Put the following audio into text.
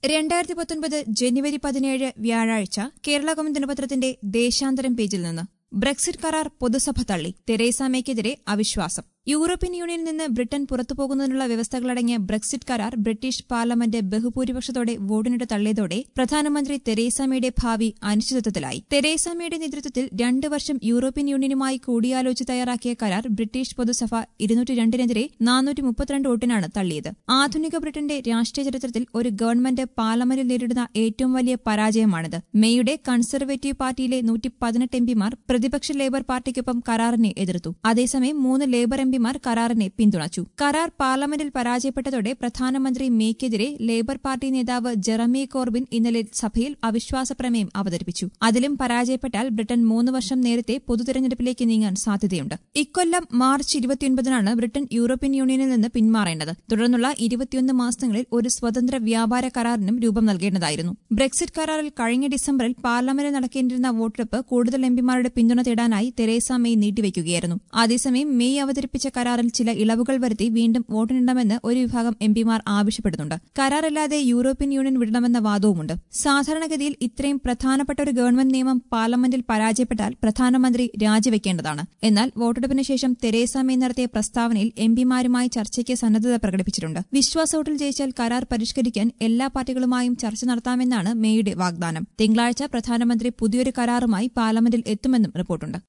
രണ്ടായിരത്തി പത്തൊൻപത് ജനുവരി പതിനേഴ് വ്യാഴാഴ്ച കേരള കൗമുദി ദിനപത്രത്തിന്റെ ദേശാന്തരം പേജിൽ നിന്ന് ബ്രെക്സിറ്റ് കരാർ പൊതുസഭ തള്ളി തെരേസ മേക്കെതിരെ അവിശ്വാസം യൂറോപ്യൻ യൂണിയനിൽ നിന്ന് ബ്രിട്ടൻ പുറത്തുപോകുന്നതിനുള്ള വ്യവസ്ഥകളടങ്ങിയ ബ്രെക്സിറ്റ് കരാർ ബ്രിട്ടീഷ് പാർലമെന്റ് ബഹുഭൂരിപക്ഷത്തോടെ വോട്ടിനിട്ട് തള്ളിയതോടെ പ്രധാനമന്ത്രി തെരേസ മേയുടെ ഭാവി അനിശ്ചിതത്വത്തിലായി തെരേസ മേയുടെ നേതൃത്വത്തിൽ രണ്ട് വർഷം യൂറോപ്യൻ യൂണിയനുമായി കൂടിയാലോചിച്ച് തയ്യാറാക്കിയ കരാർ ബ്രിട്ടീഷ് പൊതുസഭ ഇരുന്നൂറ്റി രണ്ടിനെതിരെ നാനൂറ്റി മുപ്പത്തിരണ്ട് വോട്ടിനാണ് തള്ളിയത് ആധുനിക ബ്രിട്ടന്റെ രാഷ്ട്രീയ ചരിത്രത്തിൽ ഒരു ഗവൺമെന്റ് പാർലമെന്റിൽ നേരിടുന്ന ഏറ്റവും വലിയ പരാജയമാണിത് മേയുടെ കൺസർവേറ്റീവ് പാർട്ടിയിലെ നൂറ്റി പതിനെട്ട് എംപിമാർ പ്രതിപക്ഷ ലേബർ പാർട്ടിക്കൊപ്പം കരാറിനെ എതിർത്തു അതേസമയം മൂന്ന് ലേബർ എംപിമാർ കരാറിനെ പിന്തുണച്ചു കരാർ പാർലമെന്റിൽ പരാജയപ്പെട്ടതോടെ പ്രധാനമന്ത്രി മേക്കെതിരെ ലേബർ പാർട്ടി നേതാവ് ജെറമി കോർബിൻ ഇന്നലെ സഭയിൽ അവിശ്വാസ പ്രമേയം അവതരിപ്പിച്ചു അതിലും പരാജയപ്പെട്ടാൽ ബ്രിട്ടൻ മൂന്ന് വർഷം നേരത്തെ പൊതുതെരഞ്ഞെടുപ്പിലേക്ക് നീങ്ങാൻ സാധ്യതയുണ്ട് ഇക്കൊല്ലം മാർച്ച് ഇരുപത്തിയൊൻപതിനാണ് ബ്രിട്ടൻ യൂറോപ്യൻ യൂണിയനിൽ നിന്ന് പിന്മാറേണ്ടത് തുടർന്നുള്ള ഇരുപത്തിയൊന്ന് മാസങ്ങളിൽ ഒരു സ്വതന്ത്ര വ്യാപാര കരാറിനും രൂപം നൽകേണ്ടതായിരുന്നു ബ്രെക്സിറ്റ് കരാറിൽ കഴിഞ്ഞ ഡിസംബറിൽ പാർലമെന്റിൽ നടക്കേണ്ടിരുന്ന വോട്ടെടുപ്പ് കൂടുതൽ എംപിമാരുടെ പിന്തുണ തേടാനായി തെരേസ മെയ് നീട്ടിവയ്ക്കുകയായിരുന്നു അതേസമയം മെയ് അവതരിപ്പിച്ച കരാറിൽ ചില ഇളവുകൾ വരുത്തി വീണ്ടും വോട്ടിനിടണമെന്ന് ഒരു വിഭാഗം എംപിമാർ ആവശ്യപ്പെടുന്നുണ്ട് കരാറില്ലാതെ യൂറോപ്യൻ യൂണിയൻ വിടണമെന്ന വാദവുമുണ്ട് സാധാരണഗതിയിൽ ഇത്രയും പ്രധാനപ്പെട്ട ഒരു ഗവൺമെന്റ് നിയമം പാർലമെന്റിൽ പരാജയപ്പെട്ടാൽ പ്രധാനമന്ത്രി രാജിവെക്കേണ്ടതാണ് എന്നാൽ വോട്ടെടുപ്പിന് ശേഷം തെരേസ മെയ് നടത്തിയ പ്രസ്താവനയിൽ എംപിമാരുമായി ചർച്ചയ്ക്ക് സന്നദ്ധത പ്രകടിപ്പിച്ചിട്ടുണ്ട് വിശ്വാസ വോട്ടിൽ ജയിച്ചാൽ കരാർ പരിഷ്കരിക്കാൻ എല്ലാ പാർട്ടികളുമായും ചർച്ച നടത്താമെന്നാണ് മേയുടെ വാഗ്ദാനം തിങ്കളാഴ്ച പ്രധാനമന്ത്രി പുതിയൊരു കരാറുമായി പാർലമെന്റിൽ എത്തുമെന്നും റിപ്പോർട്ടുണ്ട്